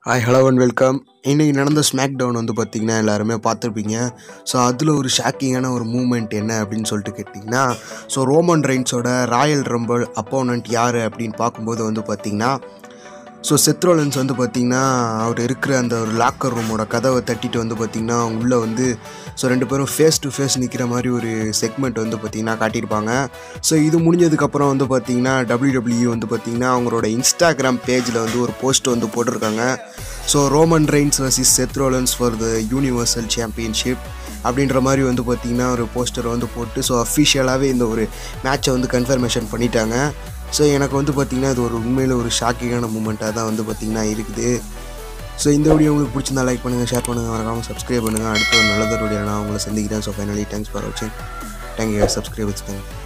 hi hello and welcome இன்றைக்கி நடந்த smack down வந்து பார்த்திங்கன்னா எல்லாருமே பார்த்துருப்பீங்க ஸோ அதில் ஒரு ஷாக்கிங்கான ஒரு மூமெண்ட் என்ன அப்படின்னு சொல்லிட்டு கேட்டிங்கன்னா ஸோ ரோமன் ரெயின்ஸோட ராயல் ரம்பிள் அப்போனண்ட் யார் அப்படின்னு பார்க்கும்போது வந்து பார்த்திங்கன்னா ஸோ செத்ரோலன்ஸ் வந்து பார்த்திங்கன்னா அவர் இருக்கிற அந்த ஒரு லாக்கர் ரூமோட கதவை தட்டிட்டு வந்து பார்த்திங்கன்னா உள்ளே வந்து ஸோ ரெண்டு பேரும் ஃபேஸ் டு ஃபேஸ் நிற்கிற மாதிரி ஒரு செக்மெண்ட் வந்து பார்த்திங்கன்னா காட்டியிருப்பாங்க ஸோ இது முடிஞ்சதுக்கப்புறம் வந்து பார்த்திங்கன்னா டபிள்யூடபிள்யூ வந்து பார்த்திங்கன்னா அவங்களோட இன்ஸ்டாகிராம் பேஜில் வந்து ஒரு போஸ்ட் வந்து போட்டிருக்காங்க so Roman Reigns versus Seth Rollins for the universal championship அப்படின்ற மாதிரி வந்து பார்த்திங்கன்னா ஒரு போஸ்டர் வந்து போட்டு ஸோ அஃபிஷியலாகவே இந்த ஒரு மேட்சை வந்து கன்ஃபர்மேஷன் பண்ணிட்டாங்க ஸோ எனக்கு வந்து பார்த்திங்கன்னா இது ஒரு உண்மையில் ஒரு ஷாக்கிங்கான மூமெண்ட்டாக தான் வந்து பார்த்திங்கன்னா இருக்குது ஸோ இந்த வீடியோ உங்களுக்கு பிடிச்சிருந்தா லைக் பண்ணுங்கள் ஷேர் பண்ணுங்கள் மறக்காமல் சப்ஸ்கிரைப் பண்ணுங்கள் அடுத்த ஒரு நல்லதொரு வீடியோ நான் உங்களை சந்திக்கிறேன் ஸோ ஃபைனலி தேங்க்ஸ் ஃபார் வாட்சிங் தேங்க்யூ சப்ஸ்கிரைப் வச்சுக்கோங்க